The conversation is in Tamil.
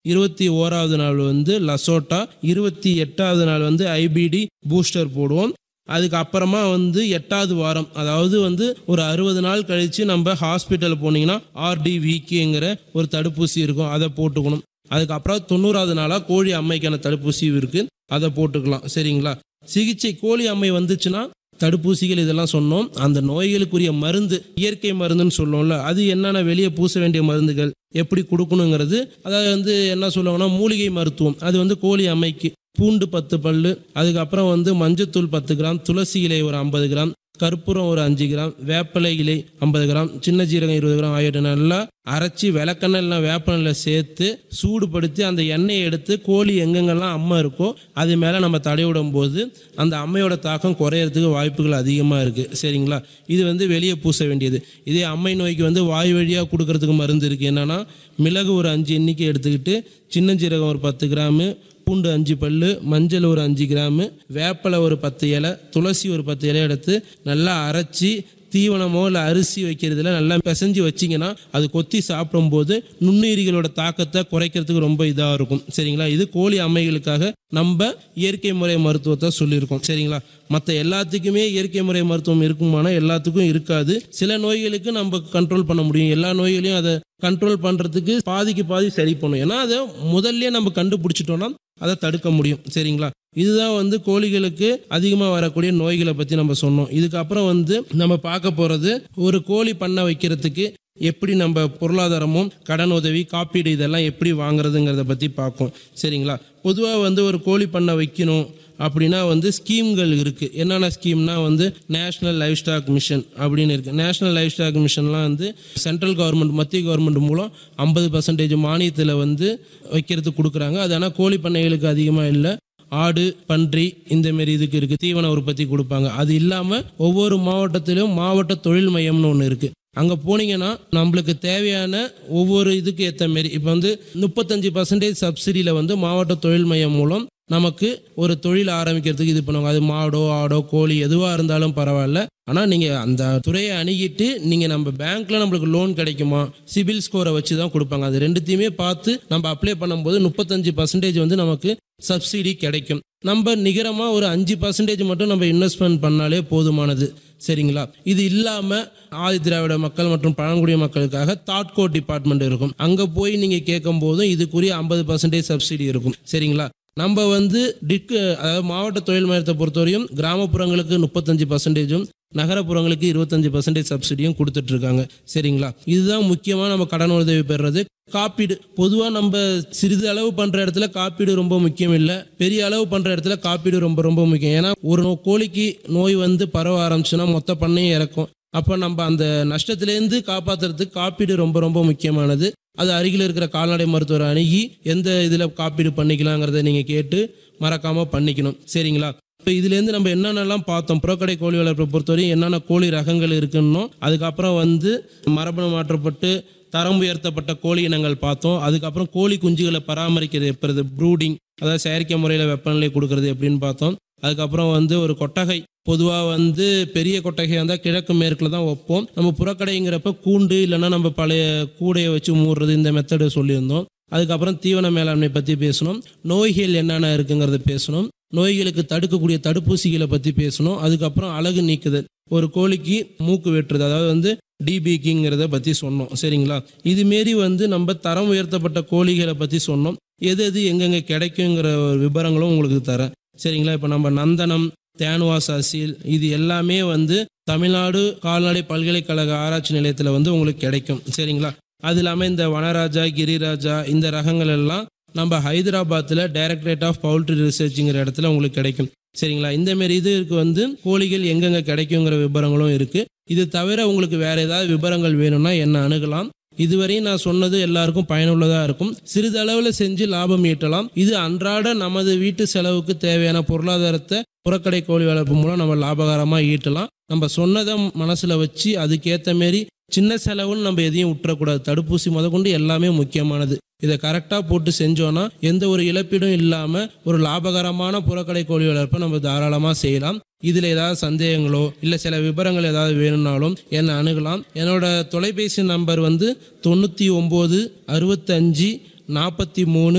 இருபத்தி ஓராவது நாள் வந்து லசோட்டா இருபத்தி எட்டாவது நாள் வந்து ஐபிடி பூஸ்டர் போடுவோம் அதுக்கு அப்புறமா வந்து எட்டாவது வாரம் அதாவது வந்து ஒரு அறுபது நாள் கழித்து நம்ம ஹாஸ்பிட்டல் போனீங்கன்னா ஆர்டிவிகேங்கிற ஒரு தடுப்பூசி இருக்கும் அதை போட்டுக்கணும் அதுக்கப்புறம் தொண்ணூறாவது நாளாக கோழி அம்மைக்கான தடுப்பூசி இருக்குது அதை போட்டுக்கலாம் சரிங்களா சிகிச்சை கோழி அம்மை வந்துச்சுன்னா தடுப்பூசிகள் இதெல்லாம் சொன்னோம் அந்த நோய்களுக்குரிய மருந்து இயற்கை மருந்துன்னு சொல்லுவோம்ல அது என்னென்ன வெளியே பூச வேண்டிய மருந்துகள் எப்படி கொடுக்கணுங்கிறது அதாவது வந்து என்ன சொல்லுவாங்கன்னா மூலிகை மருத்துவம் அது வந்து கோழி அம்மைக்கு பூண்டு பத்து பல்லு அதுக்கப்புறம் வந்து மஞ்சத்தூள் பத்து கிராம் துளசி இலை ஒரு ஐம்பது கிராம் கற்பூரம் ஒரு அஞ்சு கிராம் வேப்பிலை இலை ஐம்பது கிராம் சின்ன ஜீரகம் இருபது கிராம் ஆகியோட நல்லா அரைச்சி விளக்கெண்ணெய் வேப்பெண்ணெயில் சேர்த்து சூடுபடுத்தி அந்த எண்ணெயை எடுத்து கோழி எங்கெங்கெல்லாம் அம்மை இருக்கோ அது மேலே நம்ம தடவிடும் போது அந்த அம்மையோட தாக்கம் குறையறதுக்கு வாய்ப்புகள் அதிகமாக இருக்குது சரிங்களா இது வந்து வெளியே பூச வேண்டியது இதே அம்மை நோய்க்கு வந்து வாய் வழியாக கொடுக்கறதுக்கு மருந்து இருக்குது என்னென்னா மிளகு ஒரு அஞ்சு எண்ணிக்கை எடுத்துக்கிட்டு சின்ன ஜீரகம் ஒரு பத்து கிராமு பூண்டு அஞ்சு பல்லு மஞ்சள் ஒரு அஞ்சு கிராமு வேப்பிலை ஒரு பத்து இலை துளசி ஒரு பத்து இலை எடுத்து நல்லா அரைச்சி தீவனமோ இல்லை அரிசி வைக்கிறதுல நல்லா பிசைஞ்சு வச்சிங்கன்னா அது கொத்தி சாப்பிடும்போது நுண்ணுயிரிகளோட தாக்கத்தை குறைக்கிறதுக்கு ரொம்ப இதாக இருக்கும் சரிங்களா இது கோழி அம்மைகளுக்காக நம்ம இயற்கை முறை மருத்துவத்தை சொல்லியிருக்கோம் சரிங்களா மற்ற எல்லாத்துக்குமே இயற்கை முறை மருத்துவம் இருக்குமானா எல்லாத்துக்கும் இருக்காது சில நோய்களுக்கு நம்ம கண்ட்ரோல் பண்ண முடியும் எல்லா நோய்களையும் அதை கண்ட்ரோல் பண்ணுறதுக்கு பாதிக்கு பாதி சரி பண்ணும் ஏன்னா அதை முதல்ல நம்ம கண்டுபிடிச்சிட்டோம்னா அதை தடுக்க முடியும் சரிங்களா இதுதான் வந்து கோழிகளுக்கு அதிகமாக வரக்கூடிய நோய்களை பற்றி நம்ம சொன்னோம் இதுக்கப்புறம் வந்து நம்ம பார்க்க போகிறது ஒரு கோழி பண்ணை வைக்கிறதுக்கு எப்படி நம்ம பொருளாதாரமும் கடன் உதவி காப்பீடு இதெல்லாம் எப்படி வாங்குறதுங்கிறத பற்றி பார்ப்போம் சரிங்களா பொதுவாக வந்து ஒரு கோழி பண்ணை வைக்கணும் அப்படின்னா வந்து ஸ்கீம்கள் இருக்குது என்னென்ன ஸ்கீம்னா வந்து நேஷ்னல் லைஃப் ஸ்டாக் மிஷன் அப்படின்னு இருக்குது நேஷ்னல் லைஃப் ஸ்டாக் மிஷன்லாம் வந்து சென்ட்ரல் கவர்மெண்ட் மத்திய கவர்மெண்ட் மூலம் ஐம்பது பர்சன்டேஜ் மானியத்தில் வந்து வைக்கிறதுக்கு கொடுக்குறாங்க அது ஆனால் கோழி பண்ணைகளுக்கு அதிகமாக இல்லை ஆடு பன்றி இந்த மாரி இதுக்கு இருக்குது தீவன உற்பத்தி கொடுப்பாங்க அது இல்லாமல் ஒவ்வொரு மாவட்டத்திலும் மாவட்ட தொழில் மையம்னு ஒன்று இருக்குது அங்கே போனீங்கன்னா நம்மளுக்கு தேவையான ஒவ்வொரு இதுக்கு ஏற்ற மாரி இப்போ வந்து முப்பத்தஞ்சு பர்சன்டேஜ் சப்சிடியில் வந்து மாவட்ட தொழில் மையம் மூலம் நமக்கு ஒரு தொழில் ஆரம்பிக்கிறதுக்கு இது பண்ணுவாங்க அது மாடோ ஆடோ கோழி எதுவாக இருந்தாலும் பரவாயில்ல ஆனால் நீங்கள் அந்த துறையை அணுகிட்டு நீங்கள் நம்ம பேங்க்கில் நம்மளுக்கு லோன் கிடைக்குமா சிபில் ஸ்கோரை வச்சு தான் கொடுப்பாங்க அது ரெண்டுத்தையுமே பார்த்து நம்ம அப்ளை பண்ணும்போது முப்பத்தஞ்சு பர்சன்டேஜ் வந்து நமக்கு சப்சிடி கிடைக்கும் நம்ம நிகரமாக ஒரு அஞ்சு பர்சன்டேஜ் மட்டும் நம்ம இன்வெஸ்ட்மெண்ட் பண்ணாலே போதுமானது சரிங்களா இது இல்லாமல் ஆதி திராவிட மக்கள் மற்றும் பழங்குடிய மக்களுக்காக தாட்கோ டிபார்ட்மெண்ட் இருக்கும் அங்கே போய் நீங்கள் கேட்கும் போதும் இதுக்குரிய ஐம்பது பர்சன்டேஜ் சப்சிடி இருக்கும் சரிங்களா நம்ம வந்து டிக்கு அதாவது மாவட்ட தொழில் மையத்தை பொறுத்தவரையும் கிராமப்புறங்களுக்கு முப்பத்தஞ்சு பர்சன்டேஜும் நகரப்புறங்களுக்கு இருபத்தஞ்சு பர்சன்டேஜ் சப்சிடியும் கொடுத்துட்டு இருக்காங்க சரிங்களா இதுதான் முக்கியமாக நம்ம கடன் உதவி பெறுறது காப்பீடு பொதுவாக நம்ம சிறிது அளவு பண்ணுற இடத்துல காப்பீடு ரொம்ப முக்கியம் இல்லை பெரிய அளவு பண்ணுற இடத்துல காப்பீடு ரொம்ப ரொம்ப முக்கியம் ஏன்னா ஒரு நோ- கோழிக்கு நோய் வந்து பரவ ஆரம்பிச்சுன்னா மொத்த பண்ணையும் இறக்கும் அப்போ நம்ம அந்த நஷ்டத்திலேருந்து காப்பாற்றுறதுக்கு காப்பீடு ரொம்ப ரொம்ப முக்கியமானது அது அருகில் இருக்கிற கால்நடை மருத்துவரை அணுகி எந்த இதில் காப்பீடு பண்ணிக்கலாங்கிறத நீங்கள் கேட்டு மறக்காமல் பண்ணிக்கணும் சரிங்களா இப்போ இதுலேருந்து நம்ம என்னென்னலாம் பார்த்தோம் புறக்கடை கோழி வளர்ப்பை பொறுத்தவரையும் என்னென்ன கோழி ரகங்கள் இருக்குன்னோ அதுக்கப்புறம் வந்து மரபணு மாற்றப்பட்டு தரம் உயர்த்தப்பட்ட கோழி இனங்கள் பார்த்தோம் அதுக்கப்புறம் கோழி குஞ்சுகளை பராமரிக்கிறது எப்படி ப்ரூடிங் அதாவது செயற்கை முறையில் வெப்பநிலை கொடுக்கறது எப்படின்னு பார்த்தோம் அதுக்கப்புறம் வந்து ஒரு கொட்டகை பொதுவாக வந்து பெரிய கொட்டகையாக இருந்தால் கிழக்கு மேற்கில் தான் வைப்போம் நம்ம புறக்கடைங்கிறப்ப கூண்டு இல்லைன்னா நம்ம பழைய கூடையை வச்சு மூடுறது இந்த மெத்தடு சொல்லியிருந்தோம் அதுக்கப்புறம் தீவன மேலாண்மை பற்றி பேசணும் நோய்கள் என்னென்ன இருக்குங்கிறத பேசணும் நோய்களுக்கு தடுக்கக்கூடிய தடுப்பூசிகளை பற்றி பேசணும் அதுக்கப்புறம் அழகு நீக்குதல் ஒரு கோழிக்கு மூக்கு வெட்டுறது அதாவது வந்து டிபிக்கிங்கிறத பற்றி சொன்னோம் சரிங்களா இதுமாரி வந்து நம்ம தரம் உயர்த்தப்பட்ட கோழிகளை பற்றி சொன்னோம் எது எது எங்கெங்கே கிடைக்குங்கிற ஒரு விவரங்களும் உங்களுக்கு தரேன் சரிங்களா இப்போ நம்ம நந்தனம் தேனுவாஸ் அசீல் இது எல்லாமே வந்து தமிழ்நாடு கால்நடை பல்கலைக்கழக ஆராய்ச்சி நிலையத்தில் வந்து உங்களுக்கு கிடைக்கும் சரிங்களா அது இல்லாமல் இந்த வனராஜா கிரிராஜா இந்த ரகங்கள் எல்லாம் நம்ம ஹைதராபாத்தில் டைரக்டரேட் ஆஃப் பவுல்ட்ரி ரிசர்ச்ங்கிற இடத்துல உங்களுக்கு கிடைக்கும் சரிங்களா இந்த மாதிரி இதுக்கு வந்து கோழிகள் எங்கெங்கே கிடைக்குங்கிற விவரங்களும் இருக்குது இது தவிர உங்களுக்கு வேற ஏதாவது விவரங்கள் வேணும்னா என்ன அணுகலாம் இதுவரையும் நான் சொன்னது எல்லாருக்கும் பயனுள்ளதாக இருக்கும் சிறிதளவில் செஞ்சு லாபம் ஈட்டலாம் இது அன்றாட நமது வீட்டு செலவுக்கு தேவையான பொருளாதாரத்தை புறக்கடை கோழி வளர்ப்பு மூலம் நம்ம லாபகரமாக ஈட்டலாம் நம்ம சொன்னதை மனசில் வச்சு அதுக்கேற்ற மாரி சின்ன செலவுன்னு நம்ம எதையும் விட்டுறக்கூடாது தடுப்பூசி முதற்கொண்டு எல்லாமே முக்கியமானது இதை கரெக்டாக போட்டு செஞ்சோன்னா எந்த ஒரு இழப்பீடும் இல்லாமல் ஒரு லாபகரமான புறக்கடை கோழி வளர்ப்பை நம்ம தாராளமாக செய்யலாம் இதில் ஏதாவது சந்தேகங்களோ இல்லை சில விவரங்கள் ஏதாவது வேணும்னாலும் என்னை அணுகலாம் என்னோட தொலைபேசி நம்பர் வந்து தொண்ணூற்றி ஒம்பது அறுபத்தஞ்சி நாற்பத்தி மூணு